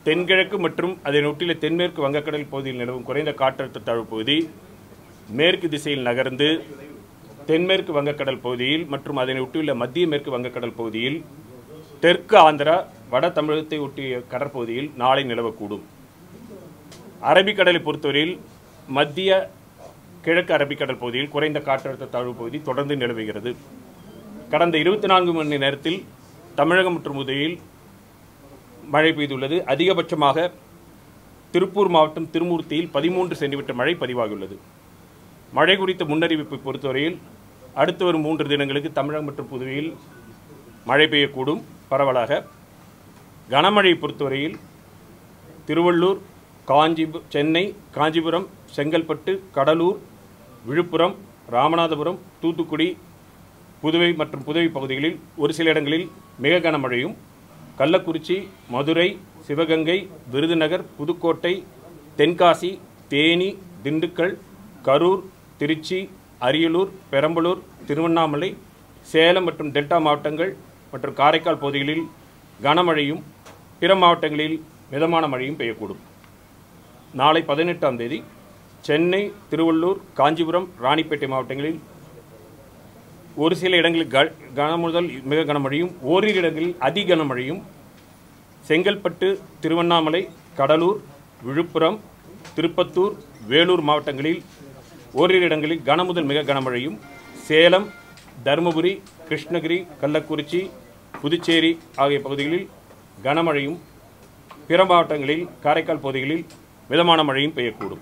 தென்கிழக்கு மற்றும் அதனை ஒட்டியுள்ள தென்மேற்கு வங்கக்கடல் பகுதியில் நிலவும் குறைந்த காற்றழுத்த தாழ்வு பகுதி மேற்கு திசையில் நகர்ந்து தென்மேற்கு வங்கக்கடல் பகுதியில் மற்றும் அதனை ஒட்டியுள்ள மத்திய மேற்கு வங்கக்கடல் பகுதியில் தெற்கு ஆந்திரா வட தமிழகத்தை ஒட்டிய கடற்பகுதியில் நாளை நிலவக்கூடும் அரபிக்கடலை பொறுத்தவரையில் மத்திய கிழக்கு அரபிக்கடல் பகுதியில் குறைந்த காற்றழுத்த தாழ்வு பகுதி தொடர்ந்து நிலவுகிறது கடந்த இருபத்தி நான்கு மணி நேரத்தில் தமிழகம் மற்றும் உதவியில் மழை பெய்துள்ளது அதிகபட்சமாக திருப்பூர் மாவட்டம் திருமூர்த்தியில் பதிமூன்று சென்டிமீட்டர் மழை பதிவாகியுள்ளது மழை குறித்த முன்னறிவிப்பை பொறுத்தவரையில் அடுத்து வரும் மூன்று தினங்களுக்கு தமிழகம் மற்றும் புதுவையில் மழை பெய்யக்கூடும் பரவலாக கனமழையை பொறுத்தவரையில் திருவள்ளூர் காஞ்சி சென்னை காஞ்சிபுரம் செங்கல்பட்டு கடலூர் விழுப்புரம் ராமநாதபுரம் தூத்துக்குடி புதுவை மற்றும் புதுவை பகுதிகளில் ஒரு சில இடங்களில் மிக கனமழையும் கள்ளக்குறிச்சி மதுரை சிவகங்கை விருதுநகர் புதுக்கோட்டை தென்காசி தேனி திண்டுக்கல் கரூர் திருச்சி அரியலூர் பெரம்பலூர் திருவண்ணாமலை சேலம் மற்றும் டெல்டா மாவட்டங்கள் மற்றும் காரைக்கால் பகுதிகளில் கனமழையும் பிற மாவட்டங்களில் மிதமான மழையும் பெய்யக்கூடும் நாளை பதினெட்டாம் தேதி சென்னை திருவள்ளூர் காஞ்சிபுரம் ராணிப்பேட்டை மாவட்டங்களில் ஒரு சில இடங்களில் க கன முதல் மிக கனமழையும் ஓரிரு இடங்களில் அதி கனமழையும் செங்கல்பட்டு திருவண்ணாமலை கடலூர் விழுப்புரம் திருப்பத்தூர் வேலூர் மாவட்டங்களில் ஓரிரு இடங்களில் கன முதல் மிக கனமழையும் சேலம் தருமபுரி கிருஷ்ணகிரி கள்ளக்குறிச்சி புதுச்சேரி ஆகிய பகுதிகளில் கனமழையும் பிற மாவட்டங்களில் காரைக்கால் பகுதிகளில் மிதமான மழையும் பெய்யக்கூடும்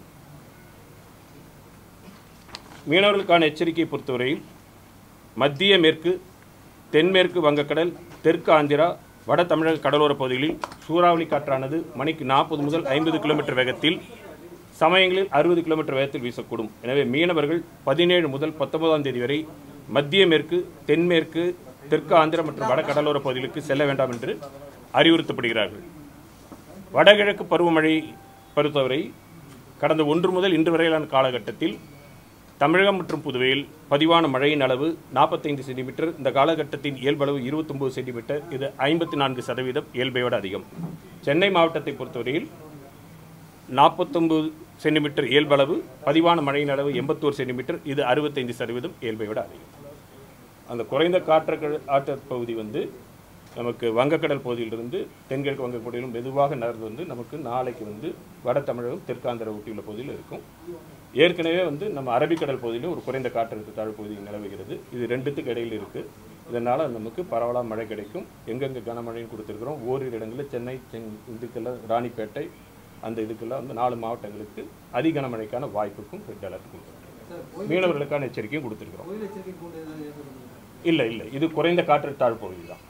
மீனவர்களுக்கான எச்சரிக்கையை பொறுத்தவரையில் மத்திய மேற்கு தென்மேற்கு வங்கக்கடல் தெற்கு ஆந்திரா வட தமிழக கடலோர பகுதிகளில் சூறாவளி காற்றானது மணிக்கு நாற்பது முதல் ஐம்பது கிலோமீட்டர் வேகத்தில் சமயங்களில் அறுபது கிலோமீட்டர் வேகத்தில் வீசக்கூடும் எனவே மீனவர்கள் பதினேழு முதல் பத்தொன்பதாம் தேதி வரை மத்திய மேற்கு தென்மேற்கு தெற்கு ஆந்திரா மற்றும் வட கடலோர பகுதிகளுக்கு செல்ல வேண்டாம் என்று அறிவுறுத்தப்படுகிறார்கள் வடகிழக்கு பருவமழை பொறுத்தவரை கடந்த ஒன்று முதல் இன்று வரையிலான காலகட்டத்தில் தமிழகம் மற்றும் புதுவையில் பதிவான மழையின் அளவு நாற்பத்தைந்து சென்டிமீட்டர் இந்த காலகட்டத்தின் இயல்பளவு இருபத்தொம்பது சென்டிமீட்டர் இது ஐம்பத்தி நான்கு சதவீதம் இயல்பை விட அதிகம் சென்னை மாவட்டத்தை பொறுத்தவரையில் நாற்பத்தொம்பது சென்டிமீட்டர் இயல்பளவு பதிவான மழையின் அளவு எண்பத்தோரு சென்டிமீட்டர் இது அறுபத்தைந்து சதவீதம் இயல்பை விட அதிகம் அந்த குறைந்த காற்று ஆற்ற பகுதி வந்து நமக்கு வங்கக்கடல் பகுதியிலிருந்து தென்கிழக்கு வங்கக்கடலிலும் மெதுவாக நகர்ந்து வந்து நமக்கு நாளைக்கு வந்து வட தமிழகம் தெற்காந்திர ஒட்டியுள்ள பகுதியில் இருக்கும் ஏற்கனவே வந்து நம்ம அரபிக்கடல் பகுதியிலும் ஒரு குறைந்த காற்றழுத்த தாழ்வு பகுதி நிலவுகிறது இது ரெண்டுத்துக்கு இடையில் இருக்குது இதனால் நமக்கு பரவலாக மழை கிடைக்கும் எங்கெங்கே கனமழையும் கொடுத்துருக்குறோம் ஓரிரு இடங்களில் சென்னை செங் இதுக்கெல்லாம் ராணிப்பேட்டை அந்த இதுக்கெல்லாம் வந்து நாலு மாவட்டங்களுக்கு அதி கனமழைக்கான வாய்ப்புக்கும் ரெட் அலர்ட் கொடுத்துருக்கோம் மீனவர்களுக்கான எச்சரிக்கையும் கொடுத்துருக்குறோம் புயல் எச்சரிக்கை கூண்டு ஏதாவது ஏற்படுத்தும் இல்லை இல்லை இது குறைந்த காற்றழுத்த தாழ்வு பகுதி தான்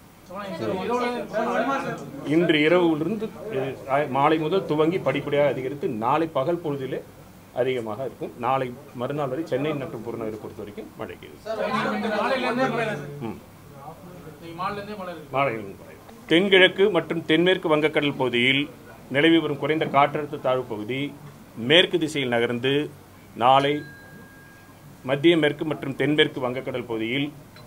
இன்று இரவிலிருந்து அஹ், ஆ- மாலை முதல் துவங்கி படிப்படியாக அதிகரித்து நாளை பகல் பொழுதிலே அதிகமாக இருக்கும் நாளை மறுநாள் வரை சென்னை மற்றும் புறநகரை பொறுத்த வரைக்கும் மழை ம் மாலையிலும் குறையும் தென்கிழக்கு மற்றும் தென்மேற்கு வங்கக்கடல் பகுதியில் நிலவி வரும் குறைந்த காற்றழுத்த தாழ்வு பகுதி மேற்கு திசையில் நகர்ந்து நாளை மத்திய மேற்கு மற்றும் தென்மேற்கு வங்கக்கடல் பகுதியில்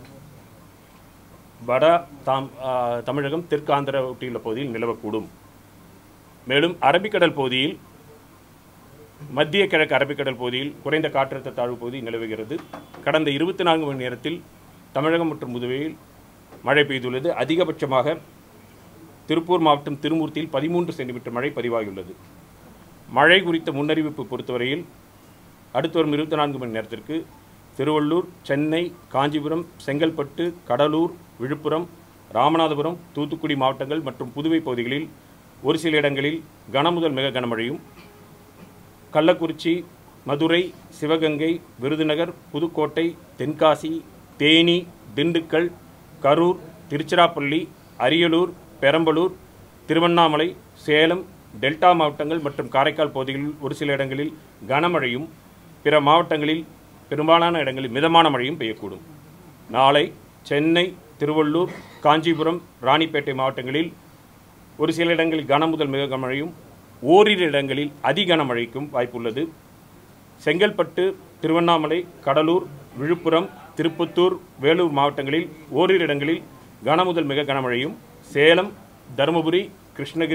வட தாம் ஆ, தமிழகம் தெற்கு ஆந்திரா ஒட்டியுள்ள பகுதியில் நிலவக்கூடும் மேலும் அரபிக்கடல் பகுதியில் மத்திய கிழக்கு அரபிக்கடல் பகுதியில் குறைந்த காற்றழுத்த தாழ்வு பகுதி நிலவுகிறது கடந்த இருபத்தி நான்கு மணி நேரத்தில் தமிழகம் மற்றும் புதுவையில் மழை பெய்துள்ளது அதிகபட்சமாக திருப்பூர் மாவட்டம் திருமூர்த்தியில் பதிமூன்று சென்டிமீட்டர் மழை பதிவாகியுள்ளது மழை குறித்த முன்னறிவிப்பு பொறுத்தவரையில் அடுத்து வரும் இருபத்தி நான்கு மணி நேரத்திற்கு திருவள்ளூர் சென்னை காஞ்சிபுரம் செங்கல்பட்டு கடலூர் விழுப்புரம் ராமநாதபுரம் தூத்துக்குடி மாவட்டங்கள் மற்றும் புதுவை பகுதிகளில் ஒரு சில இடங்களில் கனமுதல் மிக கனமழையும் கள்ளக்குறிச்சி மதுரை சிவகங்கை விருதுநகர் புதுக்கோட்டை தென்காசி தேனி திண்டுக்கல் கரூர் திருச்சிராப்பள்ளி அரியலூர் பெரம்பலூர் திருவண்ணாமலை சேலம் டெல்டா மாவட்டங்கள் மற்றும் காரைக்கால் பகுதிகளில் ஒரு சில இடங்களில் கனமழையும் பிற மாவட்டங்களில் பெரும்பாலான இடங்களில் மிதமான மழையும் பெய்யக்கூடும் நாளை சென்னை திருவள்ளூர் காஞ்சிபுரம் ராணிப்பேட்டை மாவட்டங்களில் ஒரு சில இடங்களில் கன முதல் மிக கனமழையும் ஓரிரு இடங்களில் அதி கனமழைக்கும் வாய்ப்புள்ளது செங்கல்பட்டு திருவண்ணாமலை கடலூர் விழுப்புரம் திருப்பத்தூர் வேலூர் மாவட்டங்களில் ஓரிரு இடங்களில் கன முதல் மிக கனமழையும் சேலம் தருமபுரி கிருஷ்ணகிரி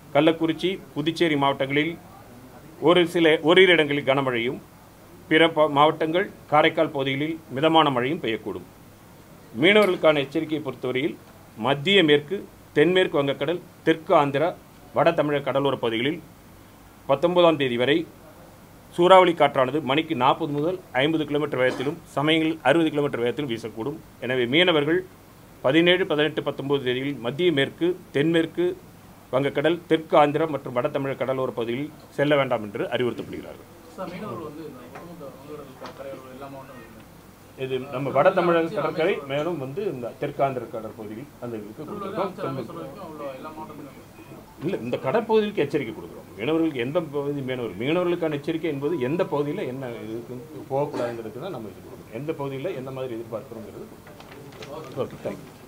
கள்ளக்குறிச்சி புதுச்சேரி மாவட்டங்களில் ஒரு சில ஓரிரு இடங்களில் கனமழையும் பிற ப- மாவட்டங்கள் காரைக்கால் பகுதிகளில் மிதமான மழையும் பெய்யக்கூடும் மீனவர்களுக்கான எச்சரிக்கையை பொறுத்தவரையில் மத்திய மேற்கு தென்மேற்கு வங்கக்கடல் தெற்கு ஆந்திரா வட தமிழக கடலோர பகுதிகளில் பத்தொன்பதாம் தேதி வரை சூறாவளி காற்றானது மணிக்கு நாற்பது முதல் ஐம்பது கிலோமீட்டர் வேகத்திலும் சமயங்களில் அறுபது கிலோமீட்டர் வேகத்திலும் வீசக்கூடும் எனவே மீனவர்கள் பதினேழு பதினெட்டு பத்தொன்பது தேதியில் மத்திய மேற்கு தென்மேற்கு வங்கக்கடல் தெற்கு ஆந்திரா மற்றும் வட தமிழக கடலோர பகுதிகளில் செல்ல வேண்டாம் என்று அறிவுறுத்தப்படுகிறார்கள் சார் மீனவர்கள் வந்து இந்த ஒட்டுமொத்த வங்கக்கடல் கரையோரம் எல்லா மாவட்டங்களுமே இது நம்ம வட தமிழக கடற்கரை மேலும் வந்து இந்த தெற்கு ஆந்திர கடற்பகுதியில் அந்த இதுக்கு கொடுத்துருக்கோம் அமைச்சர் வரைக்கும் அவ்வளோ எல்லா மாவட்டங்களுமே இல்லை இந்த கடற்பகுதிக்கு எச்சரிக்கை கொடுக்குறோம் மீனவர்களுக்கு எந்த பகுதி மீனவர் மீனவர்களுக்கான எச்சரிக்கை என்பது எந்த பகுதியில் என்ன இதுக்கு போகக்கூடாதுங்கிறது தான் நம்ம இது கொடுக்குறோம் எந்த பகுதியில் எந்த மாதிரி எதிர்பார்க்குறோங்கிறது ஓகே தேங்க்யூ